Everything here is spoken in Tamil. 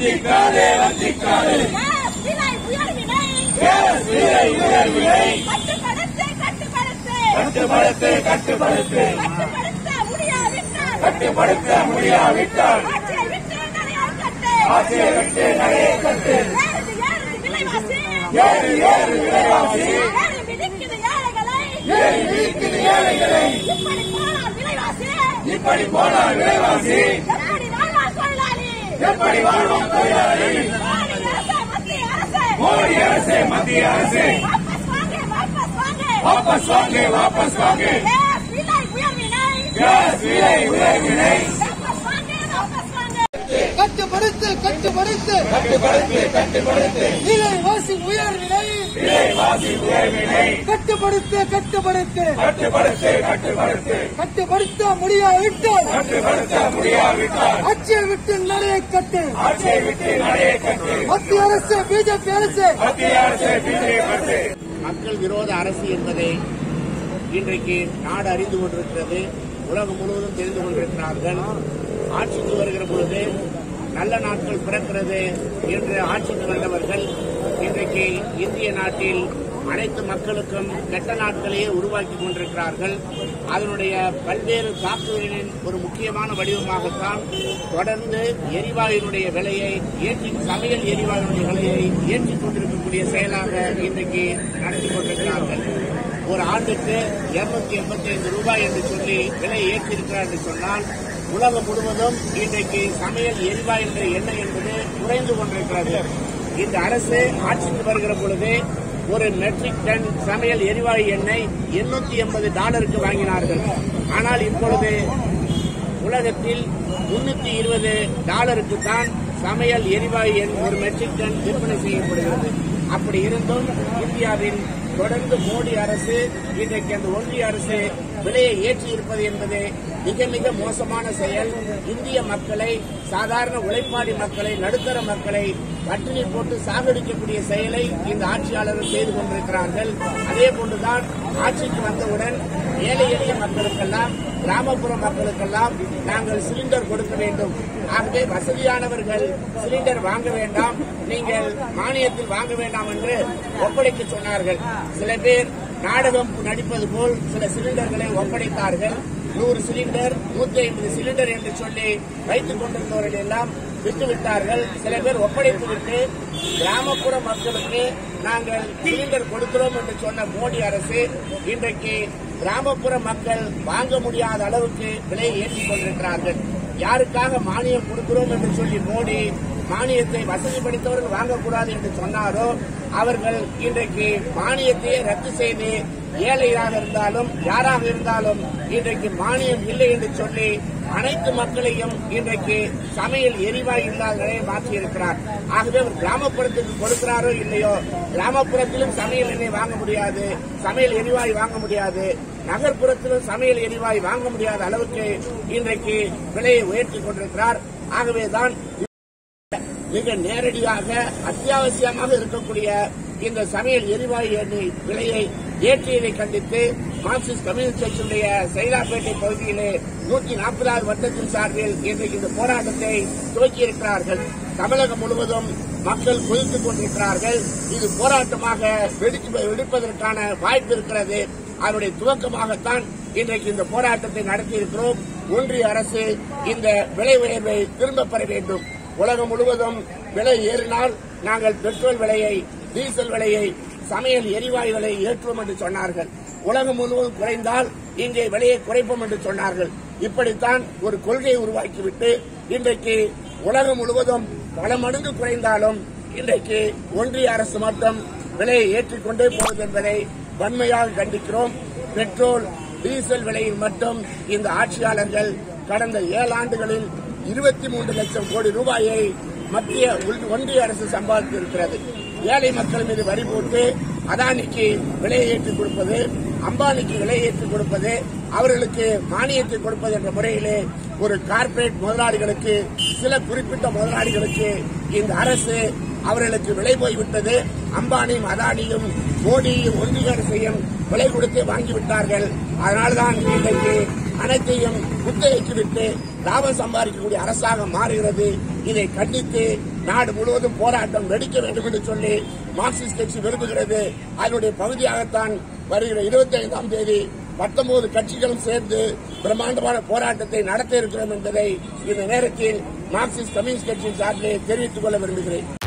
வஞ்சிக்காதே வஞ்சிக்காதே கேஸ் விலை உயர்வினை கேஸ் விலை உயர்வினை கட்டுப்படுத்து கட்டுப்படுத்து கட்டுப்படுத்து கட்டுப்படுத்து கட்டுப்படுத்த முடியாவிட்டால் கட்டுப்படுத்த முடியாவிட்டால் ஆட்சியை விட்டு நிறைய கட்டு ஆட்சியை விட்டு நடைய கட்டு ஏறுது ஏறுது விலைவாசி ஏறு ஏறு விலைவாசி ஏறி மிதிக்குது ஏழைகளை ஏறி மிதிக்குது ஏழைகளை இப்படி போனால் விலைவாசி இப்படி போனால் விலைவாசி எப்படி வாழ்வார் தொழிலாளி எப்படி வாழ்வோம் தொழிலாளி மோடி அரசு மத்திய அரசு மோடி அரசே மத்திய அரசே வாபஸ் வாங்க வாபஸ் வாங்க வாபஸ் வாங்க வாபஸ் வாங்க கேஸ் விலை உயர்வினை கேஸ் விலை உயர்வினை வாபஸ் வாங்க வாபஸ் வாங்க கட்டுப்படுத்து கட்டுப்படுத்து கட்டுப்படுத்து கட்டுப்படுத்து விலைவாசி உயர்வினை விலைவாசி உயர்வினை கட்டுப்படுத்து கட்டுப்படுத்து கட்டுப்படுத்து கட்டுப்படுத்து கட்டுப்படுத்த முடியாவிட்டால் கட்டுப்படுத்த முடியாவிட்டால் ஆட்சியை விட்டு நிறைய கட்டு ஆட்சியை விட்டு நடைய கட்டு மத்திய அரசு பிஜேபி அரசு மத்திய அரசு பிஜேபி அரசு மக்கள் விரோத அரசு என்பதை இன்றைக்கு நாடு அறிந்து கொண்டிருக்கிறது உலகம் முழுவதும் தெரிந்து கொண்டிருக்கிறார்கள் ஆட்சிக்கு வருகிற பொழுது நல்ல நாட்கள் பிறக்கிறது என்று ஆட்சிக்கு வந்தவர்கள் இன்றைக்கு இந்திய நாட்டில் அனைத்து மக்களுக்கும் கெட்ட நாட்களையே உருவாக்கி கொண்டிருக்கிறார்கள் அதனுடைய பல்வேறு தாக்குதலின் ஒரு முக்கியமான வடிவமாகத்தான் தொடர்ந்து எரிவாயுனுடைய விலையை ஏற்றி சமையல் எரிவாயுனுடைய விலையை ஏற்றிக் கொண்டிருக்கக்கூடிய செயலாக இன்றைக்கு நடத்தி கொண்டிருக்கிறார்கள் ஒரு ஆண்டுக்கு இருநூத்தி எண்பத்தி ஐந்து ரூபாய் என்று சொல்லி விலை ஏற்றிருக்கிறார் என்று சொன்னால் உலகம் முழுவதும் இன்றைக்கு சமையல் எரிவாயுடைய எண்ணெய் என்பது குறைந்து கொண்டிருக்கிறது இந்த அரசு ஆட்சிக்கு வருகிற பொழுது ஒரு மெட்ரிக் டன் சமையல் எரிவாயு எண்ணெய் எண்ணூத்தி எண்பது டாலருக்கு வாங்கினார்கள் ஆனால் இப்பொழுது உலகத்தில் முன்னூத்தி இருபது டாலருக்கு தான் சமையல் எரிவாயு எண் ஒரு மெட்ரிக் டன் விற்பனை செய்யப்படுகிறது அப்படி இருந்தும் இந்தியாவில் தொடர்ந்து மோடி அரசு இன்றைக்கு அந்த ஒன்றிய அரசு விலையை ஏற்றி இருப்பது என்பது மிக மிக மோசமான செயல் இந்திய மக்களை சாதாரண உழைப்பாளி மக்களை நடுத்தர மக்களை பட்டினி போட்டு சாகடிக்கக்கூடிய செயலை இந்த ஆட்சியாளர்கள் செய்து கொண்டிருக்கிறார்கள் அதே போன்றுதான் ஆட்சிக்கு வந்தவுடன் ஏழை எளிய மக்களுக்கெல்லாம் கிராமப்புற மக்களுக்கெல்லாம் நாங்கள் சிலிண்டர் கொடுக்க வேண்டும் ஆகவே வசதியானவர்கள் சிலிண்டர் வாங்க வேண்டாம் நீங்கள் மானியத்தில் வாங்க வேண்டாம் என்று ஒப்படைக்க சொன்னார்கள் சில பேர் நாடகம் நடிப்பது போல் சில சிலிண்டர்களை ஒப்படைத்தார்கள் நூறு சிலிண்டர் நூத்தி ஐம்பது சிலிண்டர் என்று சொல்லி வைத்துக் கொண்டிருந்தவர்கள் எல்லாம் விட்டுவிட்டார்கள் சில பேர் ஒப்படைத்து விட்டு கிராமப்புற மக்களுக்கு நாங்கள் சிலிண்டர் கொடுக்கிறோம் என்று சொன்ன மோடி அரசு இன்றைக்கு கிராமப்புற மக்கள் வாங்க முடியாத அளவுக்கு விலையை ஏற்றிக் கொண்டிருக்கிறார்கள் யாருக்காக மானியம் கொடுக்கிறோம் என்று சொல்லி மோடி மானியத்தை வசதி படைத்தவர்கள் வாங்கக்கூடாது என்று சொன்னாரோ அவர்கள் இன்றைக்கு மானியத்தையே ரத்து செய்து ஏழையாக இருந்தாலும் யாராக இருந்தாலும் இன்றைக்கு மானியம் இல்லை என்று சொல்லி அனைத்து மக்களையும் இன்றைக்கு சமையல் எரிவாயு இல்லாதவரை மாற்றி இருக்கிறார் ஆகவே அவர் கிராமப்புறத்துக்கு கொடுக்கிறாரோ இல்லையோ கிராமப்புறத்திலும் சமையல் எண்ணெய் வாங்க முடியாது சமையல் எரிவாயு வாங்க முடியாது நகர்ப்புறத்திலும் சமையல் எரிவாயு வாங்க முடியாத அளவுக்கு இன்றைக்கு விலையை உயர்த்திக் கொண்டிருக்கிறார் ஆகவேதான் மிக நேரடியாக அத்தியாவசியமாக இருக்கக்கூடிய இந்த சமையல் எரிவாயு எண்ணெய் விலையை ஏற்றியதை கண்டித்து மார்க்சிஸ்ட் கம்யூனிஸ்ட் கட்சியுடைய சைதாப்பேட்டை பகுதியிலே நூற்றி நாற்பதாவது வட்டத்தின் சார்பில் இன்றைக்கு இந்த போராட்டத்தை துவக்கியிருக்கிறார்கள் தமிழகம் முழுவதும் மக்கள் கொதித்துக் கொண்டிருக்கிறார்கள் இது போராட்டமாக வெடித்து வெடிப்பதற்கான வாய்ப்பு இருக்கிறது அதனுடைய துவக்கமாகத்தான் இன்றைக்கு இந்த போராட்டத்தை நடத்தியிருக்கிறோம் ஒன்றிய அரசு இந்த விலை உயர்வை திரும்பப் பெற வேண்டும் உலகம் முழுவதும் விலை ஏறினால் நாங்கள் பெட்ரோல் விலையை டீசல் விலையை சமையல் எரிவாயு விலையை ஏற்றுவோம் என்று சொன்னார்கள் உலகம் முழுவதும் குறைந்தால் இங்கே விலையை குறைப்போம் என்று சொன்னார்கள் இப்படித்தான் ஒரு கொள்கையை உருவாக்கிவிட்டு இன்றைக்கு உலகம் முழுவதும் பல மடங்கு குறைந்தாலும் இன்றைக்கு ஒன்றிய அரசு மட்டும் விலையை ஏற்றிக்கொண்டே போவது என்பதை வன்மையாக கண்டிக்கிறோம் பெட்ரோல் டீசல் விலையில் மட்டும் இந்த ஆட்சியாளர்கள் கடந்த ஏழாண்டுகளில் இருபத்தி மூன்று லட்சம் கோடி ரூபாயை மத்திய உள்- ஒன்றிய அரசு சம்பாதித்திருக்கிறது ஏழை மக்கள் மீது வரி போட்டு அதானிக்கு விலையை ஏற்றிக் கொடுப்பது அம்பானிக்கு விலை ஏற்றிக் கொடுப்பது அவர்களுக்கு மானியத்தை கொடுப்பது என்ற முறையிலே ஒரு கார்ப்பரேட் முதலாளிகளுக்கு சில குறிப்பிட்ட முதலாளிகளுக்கு இந்த அரசு அவர்களுக்கு விலை போய்விட்டது அம்பானியும் அதானியும் மோடியும் ஒன்றிய அரசையும் விலை கொடுத்து வாங்கிவிட்டார்கள் அதனால்தான் இன்றைக்கு அனைத்தையும் குத்தகைக்கு விட்டு லாபம் சம்பாதிக்கக்கூடிய அரசாக மாறுகிறது இதை கண்டித்து நாடு முழுவதும் போராட்டம் வெடிக்க வேண்டும் என்று சொல்லி மார்க்சிஸ்ட் கட்சி விரும்புகிறது அதனுடைய பகுதியாகத்தான் வருகிற இருபத்தி ஐந்தாம் தேதி பத்தொன்பது கட்சிகளும் சேர்ந்து பிரம்மாண்டமான போராட்டத்தை நடத்த இருக்கிறோம் என்பதை இந்த நேரத்தில் மார்க்சிஸ்ட் கம்யூனிஸ்ட் கட்சியின் சார்பிலே தெரிவித்துக் கொள்ள விரும்புகிறேன்